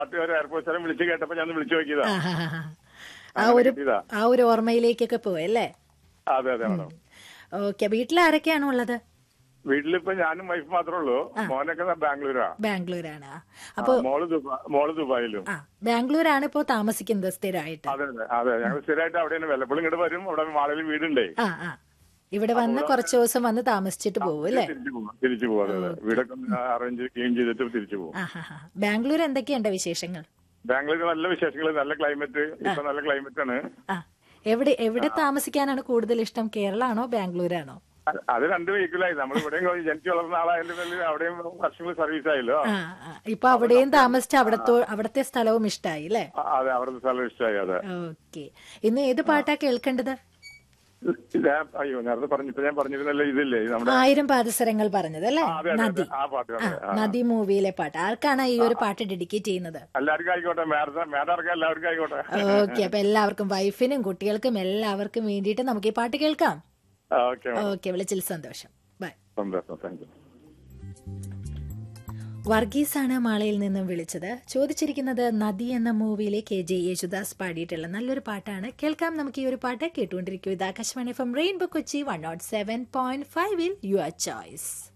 പാട്ടുകാർ എയർപോർട്ട് സ്ഥലം വിളിച്ചു കേട്ടപ്പോ ഞാൻ വിളിച്ചു നോക്കിയതാ ആ ഹാ ഹാ ഹാ. ആ അങ്ങനെ ഒരു കിട്ടിയതാ. ആ ഒരു ഓർമ്മയിലേക്കൊക്കെ പോയല്ലേ അതെ അതെ മാഡം ഓക്കെ വീട്ടിൽ ആരൊക്കെയാണ് ഉള്ളത് വീട്ടിലിപ്പോ ഞാനും വൈഫ് മാത്രമേ ഉള്ളൂ മോനൊക്കെ ബാംഗ്ലൂരാ ബാംഗ്ലൂരാണ് ആ, അപ്പൊ മോള് ദുബാ മോള് ദുബായിലും ആ ബാംഗ്ലൂരാണ് ഇപ്പോ താമസിക്കുന്നത് സ്ഥിരമായിട്ട് അതെ അതെ അതെ ഞങ്ങൾ സ്ഥിരമായിട്ട് അവിടെയാണ് വല്ലപ്പോഴും ഇങ്ങോട്ട് വരും അവിടെ മാളിൽ വീടുണ്ടേ ആ ആ ഇവിടെ വന്ന് കുറച്ച് ദിവസം വന്ന് താമസിച്ചിട്ട് പോകും അല്ലേ തിരിച്ചു പോകും തിരിച്ചു പോകും അതെ അതെ വീടൊക്കെ അറേഞ്ച് ക്ലീൻ ചെയ്തിട്ട് തിരിച്ചു പോകും ആ ഹാ ഹാ ബാംഗ്ലൂർ എന്തൊക്കെയുണ്ട് വിശേഷങ്ങൾ ബാംഗ്ലൂർ നല്ല വിശേഷങ്ങൾ നല്ല ക്ലൈമറ്റ് ഇപ്പൊ നല്ല ക്ലൈമറ്റ് ആണ് ആ എവിടെ എവിടെ താമസിക്കാനാണ് കൂടുതൽ ഇഷ്ടം കേരളാണോ ബാംഗ്ലൂരാണോ അത് അത് രണ്ട് വെഹിക്കിളായി നമ്മൾ ഇവിടെയും ജനിച്ചു വളർന്ന ആളായതിന്റെ പേരിൽ അവിടെയും വർഷങ്ങൾ സർവീസ് ആയല്ലോ ആ ആ. ഇപ്പൊ അവിടെയും താമസിച്ച് അവിടത്തോ അവിടത്തെ സ്ഥലവും ഇഷ്ടായി അല്ലേ ആ, അതെ അവിടുത്തെ സ്ഥലം ഇഷ്ടമായി അതെ ഓക്കെ ഇന്ന് ഏത് പാട്ടാ കേൾക്കേണ്ടത് ഇത് ഞാൻ- അയ്യോ നേരത്തെ പറഞ്ഞിപ്പോ ഞാൻ പറഞ്ഞിരുന്നല്ലോ ഇതില്ലേ ഇത് നമ്മുടെ ആയിരം പാദസരങ്ങൾ പറഞ്ഞത് അല്ലേ ആ, അതെ അതെ നദി അതെ ആ പാട്ട് ആ അതെ ആ. നദി മൂവിയിലെ പാട്ട് ആർക്കാണ് ഈ ഒരു പാട്ട് ഡെഡിക്കേറ്റ് ചെയ്യുന്നത് എല്ലാവർക്കും ആയിക്കോട്ടെ മേഡം മേഡർക്ക് എല്ലാവർക്കും ആയിക്കോട്ടെ ഓക്കെ അപ്പൊ എല്ലാവർക്കും വൈഫിനും കുട്ടികൾക്കും എല്ലാവർക്കും വേണ്ടിയിട്ട് നമുക്ക് ഈ പാട്ട് കേൾക്കാം ഓക്കെ ഓക്കെ വിളിച്ചിൽ സന്തോഷം ബൈ സന്തോഷം താങ്ക് യു വർഗീസാണ് മാളയിൽ നിന്നും വിളിച്ചത് ചോദിച്ചിരിക്കുന്നത് നദി എന്ന മൂവിയിലെ കെ ജെ യേശുദാസ് പാടിയിട്ടുള്ള നല്ലൊരു പാട്ടാണ് കേൾക്കാം നമുക്ക് ഈ ഒരു പാട്ട് കേട്ടുകൊണ്ടിരിക്കും ഇത് Akashvani from rainbow Kochi one nought seven point ഫൈവിൽ യുവർ ചോയ്സ്